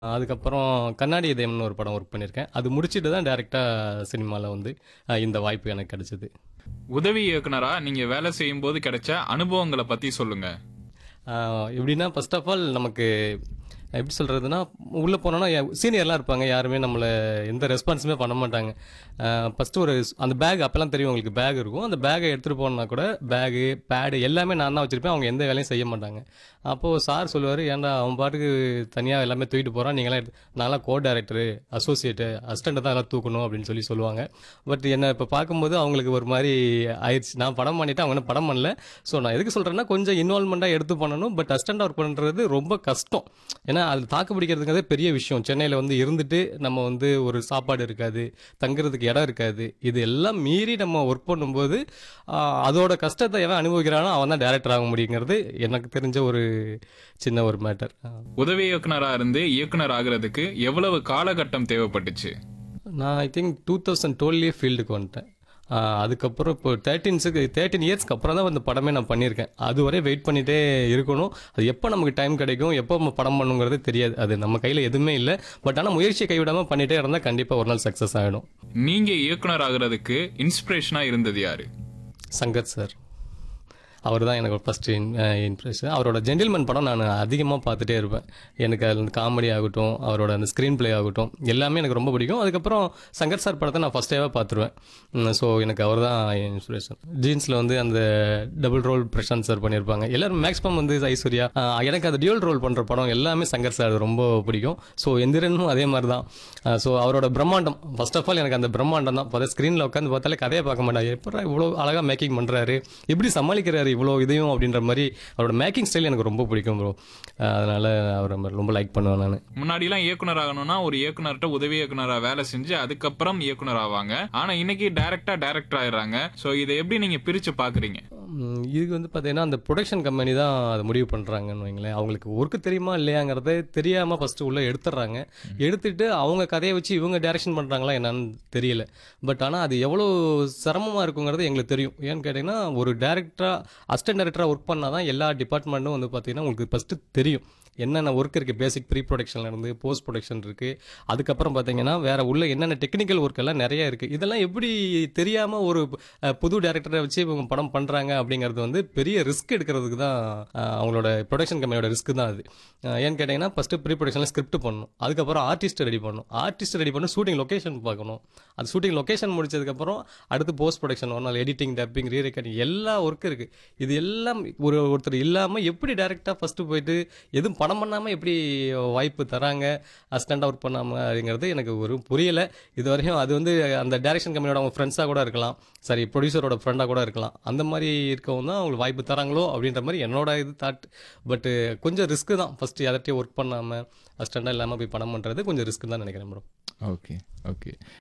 அதுக்கப்புறம் கண்ணாடி இதயம்னு ஒரு படம் ஒர்க் பண்ணியிருக்கேன் அது முடிச்சுட்டு தான் டேரெக்டாக சினிமாவில் வந்து அஹ், இந்த வாய்ப்பு எனக்கு கிடைச்சது உதவி இயக்குனரா நீங்க வேலை செய்யும் போது கிடைச்ச அனுபவங்களை பத்தி சொல்லுங்க ஆஹ் எப்படின்னா ஃபர்ஸ்ட் ஆஃப் ஆல் நமக்கு எப்படி சொல்கிறதுனா உள்ளே போனோன்னா சீனியர்லாம் இருப்பாங்க யாருமே நம்மளை எந்த ரெஸ்பான்ஸுமே பண்ண மாட்டாங்க ஃபஸ்ட்டு ஒரு ஸ்- அந்த பேக் அப்போல்லாம் தெரியும் உங்களுக்கு பேக் இருக்கும் அந்த பேக்கை எடுத்துகிட்டு போனா கூட பேகு பேடு எல்லாமே நான் தான் வச்சுருப்பேன் அவங்க எந்த வேலையும் செய்ய மாட்டாங்க அப்போது சார் சொல்லுவார் ஏன்டா அவன் பாட்டுக்கு தனியாக எல்லாமே தூக்கிட்டு போகிறான் நீங்களாம் எடுத்து நான்லாம் கோ டேரக்டரு அசோசியேட்டு அசிஸ்டண்ட்டை தான் எல்லாம் தூக்கணும் அப்படின்னு சொல்லி சொல்லுவாங்க பட் என்னை இப்போ பார்க்கும்போது அவங்களுக்கு ஒரு மாதிரி ஆயிடுச்சு நான் படம் பண்ணிவிட்டு அவங்க இன்னும் படம் பண்ணல ஸோ நான் எதுக்கு சொல்கிறேன்னா கொஞ்சம் இன்வால்மெண்ட்டாக எடுத்து பண்ணணும் பட் அசிஸ்டண்ட் ஒர்க் பண்ணுறது ரொம்ப கஷ்டம் ஏன்னா அது தாக்கு பிடிக்கிறதுங்கிறதே பெரிய விஷயம் சென்னையில் வந்து இருந்துட்டு நம்ம வந்து ஒரு சாப்பாடு இருக்காது தங்குறதுக்கு இடம் இருக்காது இது எல்லாம் மீறி நம்ம ஒர்க் பண்ணும்போது ஆஹ், அதோட கஷ்டத்தை எவன் அனுபவிக்கிறானோ அவன் தான் டேரக்டர் ஆக முடியுங்கிறது எனக்கு தெரிஞ்ச ஒரு சின்ன ஒரு மேட்டர் உதவி இயக்குனரா இருந்து இயக்குனர் ஆகுறதுக்கு எவ்வளவு காலகட்டம் தேவைப்பட்டுச்சு நான் I think two thousand twelve ஃபீல்டுக்கு வந்துட்டேன் ஆஹ் அதுக்கப்புறம் இப்போ தேர்ட்டீன்ஸுக்கு தேர்ட்டின் இயர்ஸ்க்கு அப்புறம் தான் அந்த படமே நான் பண்ணியிருக்கேன் அதுவரை வெயிட் பண்ணிகிட்டே இருக்கணும் அது எப்போ நமக்கு டைம் கிடைக்கும் எப்போ நம்ம படம் பண்ணுங்கிறது தெரியாது அது நம்ம கையில் எதுவுமே இல்லை பட் ஆனால் முயற்சியை கைவிடாமல் பண்ணிகிட்டே இருந்தால் கண்டிப்பாக ஒரு நாள் சக்ஸஸ் ஆகிடும் நீங்க இயக்குனர் ஆகுறதுக்கு இன்ஸ்பிரேஷனா இருந்தது யாரு சங்கர் சார் அவர் தான் எனக்கு ஃபர்ஸ்ட் இம்ப்ரெஷன் அவரோட ஜென்டில்மேன் படம் நான் அதிகமாக பார்த்துட்டே இருப்பேன் எனக்கு அதில் இந்த காமெடி ஆகட்டும் அவரோட அந்த ஸ்க்ரீன் ப்ளே ஆகட்டும் எல்லாமே எனக்கு ரொம்ப பிடிக்கும் அதுக்கப்புறம் சங்கர் சார் படத்தை நான் ஃபஸ்ட்டேவே பார்த்துருவேன் ஸோ எனக்கு அவர் தான் இன்ஸ்பிரேஷன் ஜீன்ஸில் வந்து அந்த டபுள் ரோல் பிரசாந்த் சார் பண்ணியிருப்பாங்க எல்லாரும் மேக்ஸிமம் வந்து ஐஸ்வர்யா ஆஹ் எனக்கு அந்த டியூல் ரோல் பண்ணுற படம் எல்லாமே சங்கர் சார் ரொம்ப பிடிக்கும் ஸோ எந்திரனும் அதே மாதிரி தான் ஸோ அவரோட பிரம்மாண்டம் ஃபர்ஸ்ட் ஆஃப் ஆல் எனக்கு அந்த பிரம்மாண்டம் தான் இப்போ ஸ்க்ரீனில் உட்காந்து பார்த்தாலே கதையை பார்க்க மாட்டாங்க எப்படா இவ்வளோ அழகாக மேக்கிங் பண்ணுறாரு எப்படி சமாளிக்கிறாரு இவ்வளோ இதையும் அப்படின்ற மாதிரி அவரோட மேக்கிங் ஸ்டைல் எனக்கு ரொம்ப பிடிக்கும் ப்ரோ அதனால அவரை ரொம்ப லைக் பண்ணுவேன் நான் முன்னாடி எல்லாம் இயக்குனர் ஆகணும்னா ஒரு இயக்குனர்கிட்ட உதவி இயக்குனரா வேலை செஞ்சு அதுக்கப்புறம் இயக்குனர் ஆவாங்க ஆனா இன்னைக்கு டைரக்டா டைரக்டர் ஆயிடுறாங்க சோ இதை எப்படி நீங்க பிரிச்சு பாக்குறீங்க ம், இதுக்கு வந்து பார்த்தீங்கன்னா அந்த ப்ரொடக்ஷன் கம்பெனி தான் அதை முடிவு பண்ணுறாங்கன்னு வைங்களேன் அவங்களுக்கு ஒர்க்கு தெரியுமா இல்லையாங்கிறத தெரியாமல் ஃபஸ்ட்டு உள்ளே எடுத்துடுறாங்க எடுத்துட்டு அவங்க கதையை வச்சு இவங்க டைரக்ஷன் பண்ணுறாங்களா என்னன்னு தெரியல பட் ஆனால் அது எவ்வளோ சிரமமாக இருக்குங்கிறது எங்களுக்கு தெரியும் ஏன்னு கேட்டிங்கன்னா ஒரு டேரக்டராக அசிஸ்டன்ட் டேரக்டராக ஒர்க் பண்ணால் தான் எல்லா டிபார்ட்மெண்ட்டும் வந்து பார்த்தீங்கன்னா உங்களுக்கு ஃபஸ்ட்டு தெரியும் என்னென்ன ஒர்க் இருக்குது பேசிக் ப்ரீ ப்ரொடக்ஷன்ல இருந்து போஸ்ட் ப்ரொடக்ஷன் இருக்குது அதுக்கப்புறம் பார்த்தீங்கன்னா வேற உள்ள என்னென்ன டெக்னிக்கல் ஒர்க் எல்லாம் நிறைய இருக்குது இதெல்லாம் எப்படி தெரியாமல் ஒரு அஹ், புது டேரக்டரை வச்சு இவங்க படம் பண்ணுறாங்க அப்படிங்கிறது வந்து பெரிய ரிஸ்க் எடுக்கிறதுக்கு தான் அஹ், அவங்களோட ப்ரொடக்ஷன் கம்பெனியோட ரிஸ்க் தான் அது அஹ், ஏன்னு கேட்டிங்கன்னா ஃபஸ்ட்டு ப்ரீ ப்ரொடக்ஷனில் ஸ்கிரிப்ட் பண்ணணும் அதுக்கப்புறம் ஆர்டிஸ்ட் ரெடி பண்ணணும் ஆர்டிஸ்ட் ரெடி பண்ணி ஷூட்டிங் லொகேஷன் பார்க்கணும் அது ஷூட்டிங் லொகேஷன் முடிச்சதுக்கப்புறம் அடுத்து போஸ்ட் ப்ரொடக்ஷன் ஒரு நாள் எடிட்டிங் டப்பிங் ரீ ரெக்கார்டிங் எல்லா ஒர்க் இருக்குது இது எல்லாம் ஒரு ஒருத்தர் இல்லாமல் எப்படி டேரெக்டாக ஃபஸ்ட்டு போயிட்டு எதுவும் படம் பண்ணாமல் எப்படி வாய்ப்பு தராங்க அசிஸ்டண்டாக ஒர்க் பண்ணாமல் அப்படிங்கிறது எனக்கு ஒரு புரியலை இது வரையும் அது வந்து அந்த டைரக்ஷன் கம்பெனியோட அவங்க ஃப்ரெண்ட்ஸாக கூட இருக்கலாம் சரி ப்ரொடியூசரோட ஃப்ரெண்டாக கூட இருக்கலாம் அந்த மாதிரி இருக்கவும் தான் அவங்களுக்கு வாய்ப்பு தராங்களோ அப்படின்ற மாதிரி என்னோட இது தாட் பட்டு கொஞ்சம் ரிஸ்க்கு தான் ஃபஸ்ட்டு யார்கிட்டயும் ஒர்க் பண்ணாமல் அசிஸ்டண்டாக இல்லாமல் போய் படம் பண்ணுறது கொஞ்சம் ரிஸ்க்கு தான் நினைக்கிறேன் ப்ரோ ஓகே ஓகே